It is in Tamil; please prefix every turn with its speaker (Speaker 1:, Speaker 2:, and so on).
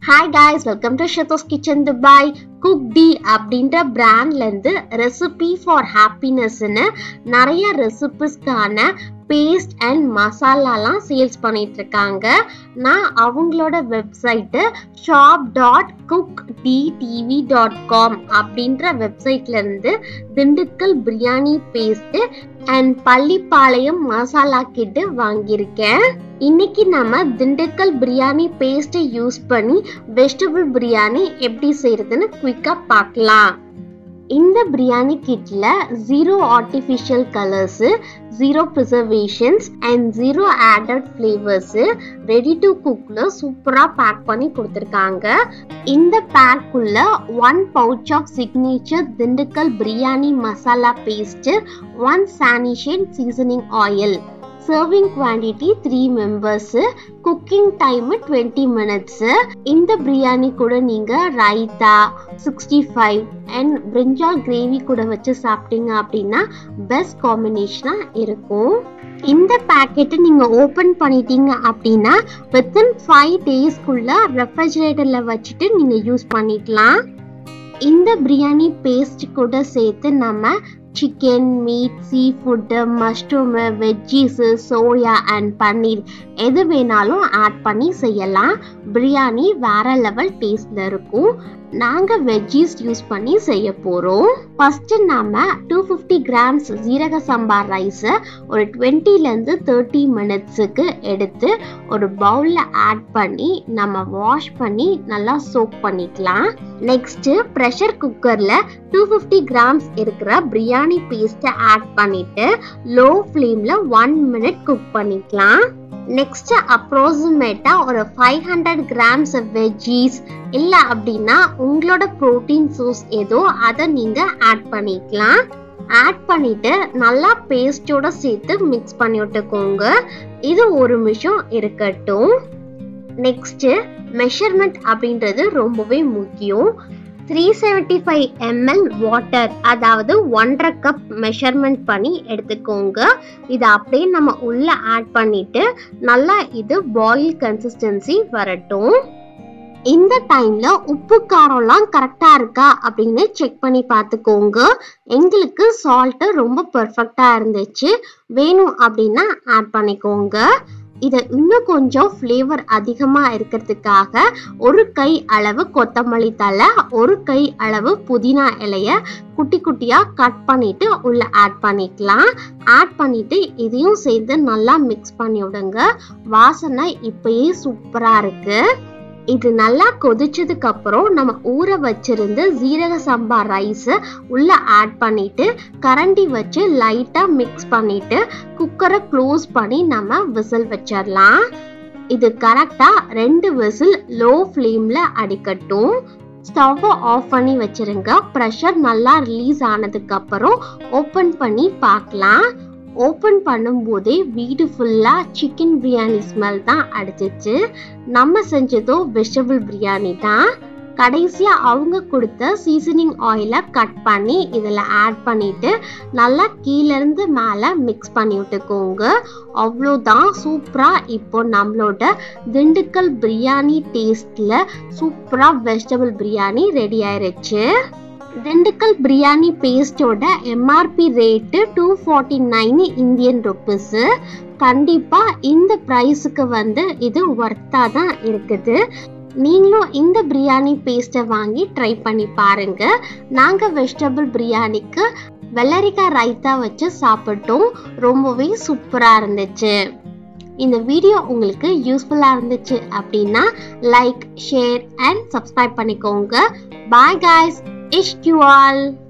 Speaker 1: ஹாய் காய்ஸ் வெல்கம் டு ஷத்தோஸ் கிச்சன் துபாய் குக் டி அப்படின்ற பிராண்ட்லேருந்து ரெசிபி ஃபார் ஹாப்பினஸ்ன்னு நிறைய ரெசிபிஸ்க்கான பேஸ்ட் அண்ட் மசாலாலாம் சேல்ஸ் பண்ணிட்டு இருக்காங்க நான் அவங்களோட website shop dot cook D TV dot com அப்படின்ற வெப்சைட்லேருந்து Dindigul biryani paste and Pallipalayam masala kit வாங்கியிருக்கேன் இன்னைக்கு நம்ம திண்டுக்கல் பிரியாணி பேஸ்ட்டை யூஸ் பண்ணி வெஜிடபிள் பிரியாணி எப்படி செய்யறதுன்னு குயிக்காக பார்க்கலாம் இந்த பிரியாணி கிட்ல zero artificial colours zero preservations and zero added flavours ready to குக்கில் சூப்பராக பேக் பண்ணி கொடுத்துருக்காங்க இந்த பேக்குள்ள one pouch of signature Dindigul biryani masala paste one சானிஷேட் seasoning oil serving quantity three members cooking time twenty minutes இந்த பிரியாணி கூட நீங்கள் raita sixty five and brinjal gravy கூட வச்சு சாப்பிட்டீங்க அப்படின்னா பெஸ்ட் காம்பினேஷனாக இருக்கும் இந்த பேக்கெட்டை நீங்கள் ஓப்பன் பண்ணிட்டீங்க அப்படின்னா வித்தின் ஃபைவ் டேஸ்க்குள்ள ரெஃப்ரிஜரேட்டரில் வச்சுட்டு நீங்கள் யூஸ் பண்ணிக்கலாம் இந்த பிரியாணி பேஸ்ட் கூட சேர்த்து நம்ம chicken meat seafood mushroom veggies soya and paneer எது வேணாலும் ஆட் பண்ணி செய்யலாம் பிரியாணி வேற லெவல் டேஸ்டில் இருக்கும் நாங்கள் வெஜ்ஜீஸ் யூஸ் பண்ணி செய்ய போகிறோம் ஃபஸ்ட்டு நம்ம டூ ஃபிஃப்டி கிராம்ஸ் ஜீரக சம்பா ரைஸை ஒரு டுவெண்ட்டிலேருந்து தேர்ட்டி மினிட்ஸுக்கு எடுத்து ஒரு பவுலில் ஆட் பண்ணி நம்ம வாஷ் பண்ணி நல்லா சோக் பண்ணிக்கலாம் நெக்ஸ்ட்டு ப்ரெஷர் குக்கரில் டூ ஃபிஃப்டி கிராம்ஸ் இருக்கிற பிரியாணி பேஸ்ட்டை ஆட் பண்ணிட்டு லோ ஃப்ளேமில் ஒன் மினிட் குக் பண்ணிக்கலாம் நெக்ஸ்ட் அப்ரோக்சிமேட்டா ஒரு ஃபைவ் ஹண்ட்ரட் கிராம்ஸ் வெஜ்ஜீஸ் இல்லை அப்படின்னா உங்களோட ப்ரோட்டீன் சோர்ஸ் ஏதோ அதை நீங்கள் ஆட் பண்ணிக்கலாம் ஆட் பண்ணிட்டு நல்லா பேஸ்டோட சேர்த்து மிக்ஸ் பண்ணி விட்டுக்கோங்க இது ஒரு நிமிஷம் இருக்கட்டும் நெக்ஸ்ட் மெஷர்மெண்ட் அப்படின்றது ரொம்பவே முக்கியம் three seventy five ML water அதாவது ஒன்றரை கப் மெஷர்மெண்ட் பண்ணி எடுத்துக்கோங்க இதை அப்படியே நம்ம உள்ள ஆட் பண்ணிட்டு நல்லா இது பாயில் கன்சிஸ்டன்சி வரட்டும் இந்த டைம்ல உப்பு காரம்லாம் கரெக்டா இருக்கா அப்படின்னு செக் பண்ணி பார்த்துக்கோங்க எங்களுக்கு சால்ட்டு ரொம்ப பர்ஃபெக்டா இருந்துச்சு வேணும் அப்படின்னா ஆட் பண்ணிக்கோங்க இதை இன்னும் கொஞ்சம் ஃப்ளேவர் அதிகமாக இருக்கிறதுக்காக ஒரு கை அளவு கொத்தமல்லி தலை ஒரு கை அளவு புதினா இலைய குட்டி குட்டியாக கட் பண்ணிட்டு உள்ள ஆட் பண்ணிக்கலாம் ஆட் பண்ணிட்டு இதையும் சேர்த்து நல்லா மிக்ஸ் பண்ணி விடுங்க வாசனை இப்பயே சூப்பராக இருக்கு இது நல்லா கொதிச்சதுக்கு அப்புறம் நம்ம ஊற வச்சிருந்து ஜீரக சம்பா ரைஸ் உள்ள ஆட் பண்ணிட்டு கரண்டி வச்சு லைட்டா மிக்ஸ் பண்ணிட்டு குக்கரை க்ளோஸ் பண்ணி நம்ம விசில் வச்சிடலாம் இது கரெக்டா ரெண்டு விசில் லோ ஃப்ளேம்ல அடிக்கட்டும் ஸ்டவ்வை ஆஃப் பண்ணி வச்சிருங்க ப்ரெஷர் நல்லா ரிலீஸ் ஆனதுக்கு அப்புறம் ஓப்பன் பண்ணி பார்க்கலாம் ஓப்பன் பண்ணும்போதே வீடு ஃபுல்லாக சிக்கன் பிரியாணி ஸ்மெல் தான் அடிச்சிச்சு நம்ம செஞ்சதோ வெஜிடபிள் பிரியாணி தான் கடைசியாக அவங்க கொடுத்த சீசனிங் ஆயிலை கட் பண்ணி இதில் ஆட் பண்ணிவிட்டு நல்லா கீழேருந்து மேலே மிக்ஸ் பண்ணி விட்டுக்கோங்க அவ்வளோதான் சூப்பராக இப்போ நம்மளோட திண்டுக்கல் பிரியாணி டேஸ்ட்டில் சூப்பராக வெஜிடபிள் பிரியாணி ரெடி ஆயிருச்சு திண்டுக்கல் பிரியாணி பேஸ்டோட MRP rate two forty nine Indian rupees கண்டிப்பாக இந்த ப்ரைஸுக்கு வந்து இது ஒர்த்தாக தான் இருக்குது நீங்களும் இந்த பிரியாணி பேஸ்ட்டை வாங்கி ட்ரை பண்ணி பாருங்க நாங்கள் வெஜிடபிள் பிரியாணிக்கு வெள்ளரிக்காய் ரைத்தா வச்சு சாப்பிட்டோம் ரொம்பவே சூப்பராக இருந்துச்சு இந்த வீடியோ உங்களுக்கு யூஸ்ஃபுல்லாக இருந்துச்சு அப்படின்னா லைக் ஷேர் அண்ட் சப்ஸ்கிரைப் பண்ணிக்கோங்க bye guys wish you all